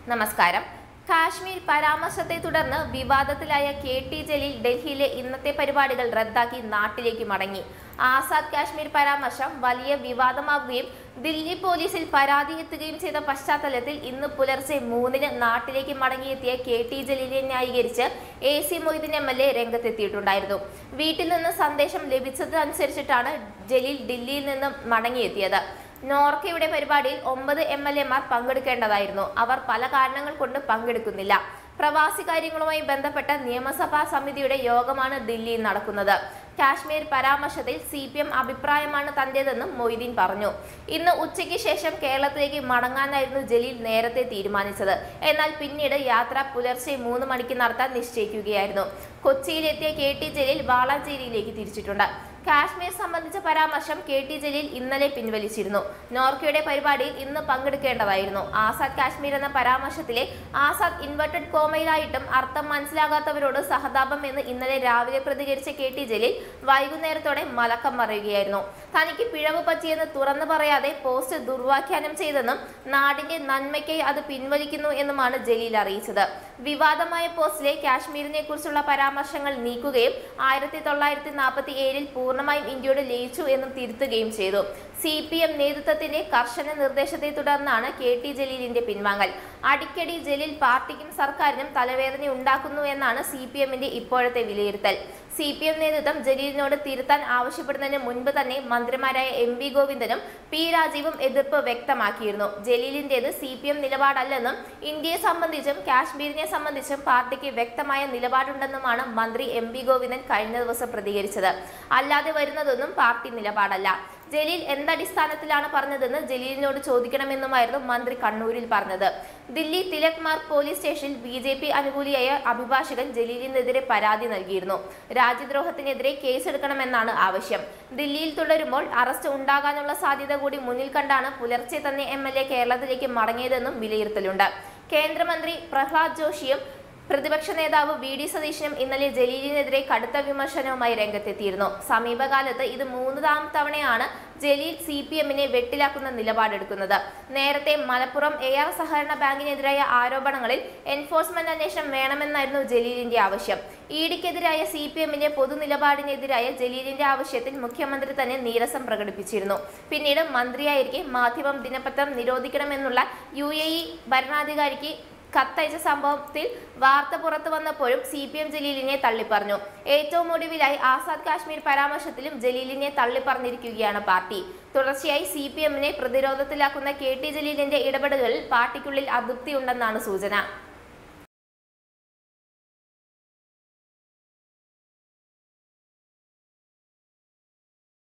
നമസ്കാരം കാശ്മീർ പരാമർശത്തെ തുടർന്ന് വിവാദത്തിലായ K T Jaleel ഡൽഹിയിലെ ഇന്നത്തെ പരിപാടികൾ റദ്ദാക്കി നാട്ടിലേക്ക് മടങ്ങി ആസാദ് കാശ്മീർ പരാമർശം വലിയ വിവാദമാവുകയും ദില്ലി പോലീസിൽ പരാതി എത്തുകയും ചെയ്ത പശ്ചാത്തലത്തിൽ ഇന്ന് പുലർച്ചെ മൂന്നിന് നാട്ടിലേക്ക് മടങ്ങിയെത്തിയ കെ ടി ജലീലിനെ ന്യായീകരിച്ച് A C Moideen M L A രംഗത്തെത്തിയിട്ടുണ്ടായിരുന്നു വീട്ടിൽ നിന്ന് സന്ദേശം ലഭിച്ചതനുസരിച്ചിട്ടാണ് ജലീൽ ദില്ലിയിൽ നിന്ന് മടങ്ങിയെത്തിയത് നോർക്കയുടെ പരിപാടിയിൽ ഒമ്പത് എം എൽ എമാർ പങ്കെടുക്കേണ്ടതായിരുന്നു അവർ പല കാരണങ്ങൾ കൊണ്ട് പങ്കെടുക്കുന്നില്ല പ്രവാസി കാര്യങ്ങളുമായി ബന്ധപ്പെട്ട നിയമസഭാ സമിതിയുടെ യോഗമാണ് ദില്ലിയിൽ നടക്കുന്നത് കാശ്മീർ പരാമർശത്തിൽ സി പി എം അഭിപ്രായമാണ് തന്റേതെന്നും മൊയ്തീൻ പറഞ്ഞു ഇന്ന് ഉച്ചയ്ക്ക് ശേഷം കേരളത്തിലേക്ക് മടങ്ങാനായിരുന്നു ജലീൽ നേരത്തെ തീരുമാനിച്ചത് എന്നാൽ പിന്നീട് യാത്ര പുലർച്ചെ മൂന്ന് മണിക്ക് നടത്താൻ നിശ്ചയിക്കുകയായിരുന്നു കൊച്ചിയിലെത്തിയ കെ ടി ജലീൽ വാളാഞ്ചേരിയിലേക്ക് തിരിച്ചിട്ടുണ്ട് കാശ്മീർ സംബന്ധിച്ച പരാമർശം കെ ടി ജലീൽ ഇന്നലെ പിൻവലിച്ചിരുന്നു നോർക്കയുടെ പരിപാടിയിൽ ഇന്ന് പങ്കെടുക്കേണ്ടതായിരുന്നു ആസാദ് കാശ്മീർ എന്ന പരാമർശത്തിലെ ആസാദ് ഇൻവെർട്ടഡ് കോമയിലായിട്ടും അർത്ഥം മനസ്സിലാകാത്തവരോട് സഹതാപം എന്ന് ഇന്നലെ രാവിലെ പ്രതികരിച്ച കെ ടി ജലീൽ വൈകുന്നേരത്തോടെ മലക്കം പറയുകയായിരുന്നു തനിക്ക് പിഴവ് പറ്റിയെന്ന് തുറന്നു പറയാതെ പോസ്റ്റ് ദുർവാഖ്യാനം ചെയ്തെന്നും നാടിന്റെ നന്മയ്ക്കായി അത് പിൻവലിക്കുന്നു എന്നുമാണ് ജലീൽ അറിയിച്ചത് വിവാദമായ പോസ്റ്റിലെ കാശ്മീരിനെ കുറിച്ചുള്ള പരാമർശങ്ങൾ നീക്കുകയും ആയിരത്തി തൊള്ളായിരത്തി നാൽപ്പത്തി ഏഴിൽ പൂർണ്ണമായും ഇന്ത്യയോട് ലയിച്ചു എന്നും തിരുത്തുകയും ചെയ്തു സി പി എം നേതൃത്വത്തിന്റെ കർശന നിർദ്ദേശത്തെ തുടർന്നാണ് കെ ടി ജലീലിന്റെ പിൻവാങ്ങൽ അടിക്കടി ജലീൽ പാർട്ടിക്കും സർക്കാരിനും തലവേദന ഉണ്ടാക്കുന്നു എന്നാണ് സി പി എമ്മിന്റെ ഇപ്പോഴത്തെ വിലയിരുത്തൽ സി പി എം നേതൃത്വം ജലീലിനോട് തിരുത്താൻ ആവശ്യപ്പെടുന്നതിന് മുൻപ് തന്നെ മന്ത്രിമാരായ എം വി ഗോവിന്ദനും പി രാജീവും എതിർപ്പ് വ്യക്തമാക്കിയിരുന്നു ജലീലിന്റേത് സി പി എം നിലപാടല്ലെന്നും ഇന്ത്യയെ സംബന്ധിച്ചും കാശ്മീരിനെ സംബന്ധിച്ചും പാർട്ടിക്ക് വ്യക്തമായ നിലപാടുണ്ടെന്നുമാണ് മന്ത്രി എം വി ഗോവിന്ദൻ കഴിഞ്ഞ ദിവസം പ്രതികരിച്ചത് അല്ലാതെ വരുന്നതൊന്നും പാർട്ടി നിലപാടല്ല ജലീൽ എന്തടിസ്ഥാനത്തിലാണ് പറഞ്ഞതെന്ന് ജലീലിനോട് ചോദിക്കണമെന്നുമായിരുന്നു മന്ത്രി കണ്ണൂരിൽ പറഞ്ഞത് ദില്ലി തിലക് മാർഗ് പോലീസ് സ്റ്റേഷനിൽ ബി ജെ പി അനുകൂലിയായ അഭിഭാഷകൻ ജലീലിനെതിരെ പരാതി നൽകിയിരുന്നു രാജ്യദ്രോഹത്തിനെതിരെ കേസെടുക്കണമെന്നാണ് ആവശ്യം ദില്ലിയിൽ തുടരുമ്പോൾ അറസ്റ്റ് ഉണ്ടാകാനുള്ള സാധ്യത കൂടി മുന്നിൽ കണ്ടാണ് പുലർച്ചെ തന്നെ എം എൽ എ കേരളത്തിലേക്ക് മടങ്ങിയതെന്നും വിലയിരുത്തലുണ്ട് കേന്ദ്രമന്ത്രി പ്രഹ്ലാദ് ജോഷിയും പ്രതിപക്ഷ നേതാവ് വി ഡി സതീശനും ഇന്നലെ ജലീലിനെതിരെ കടുത്ത വിമർശനവുമായി രംഗത്തെത്തിയിരുന്നു സമീപകാലത്ത് ഇത് മൂന്നാം തവണയാണ് ജലീൽ സി പി എമ്മിനെ വെട്ടിലാക്കുന്ന നിലപാടെടുക്കുന്നത് നേരത്തെ മലപ്പുറം എ ആർ സഹകരണ ബാങ്കിനെതിരായ ആരോപണങ്ങളിൽ എൻഫോഴ്സ്മെന്റ് അന്വേഷണം വേണമെന്നായിരുന്നു ജലീലിന്റെ ആവശ്യം ഇഡിക്കെതിരായ സി പി എമ്മിന്റെ പൊതുനിലപാടിനെതിരായ ജലീലിന്റെ ആവശ്യത്തിൽ മുഖ്യമന്ത്രി തന്നെ നീരസം പ്രകടിപ്പിച്ചിരുന്നു പിന്നീട് മന്ത്രിയായിരിക്കെ മാധ്യമം ദിനപത്രം നിരോധിക്കണമെന്നുള്ള യു എ ഇ ഭരണാധികാരിക്ക് കത്തയച്ച സംഭവത്തിൽ വാർത്ത പുറത്തു വന്നപ്പോഴും സി പി എം ജലീലിനെ തള്ളിപ്പറഞ്ഞു ഏറ്റവും ഒടുവിലായി ആസാദ് കാശ്മീർ പരാമർശത്തിലും ജലീലിനെ തള്ളിപ്പറഞ്ഞിരിക്കുകയാണ് പാർട്ടി തുടർച്ചയായി സി പി എമ്മിനെ പ്രതിരോധത്തിലാക്കുന്ന കെ ടി ജലീലിന്റെ ഇടപെടലുകളിൽ പാർട്ടിക്കുള്ളിൽ അതൃപ്തിയുണ്ടെന്നാണ് സൂചന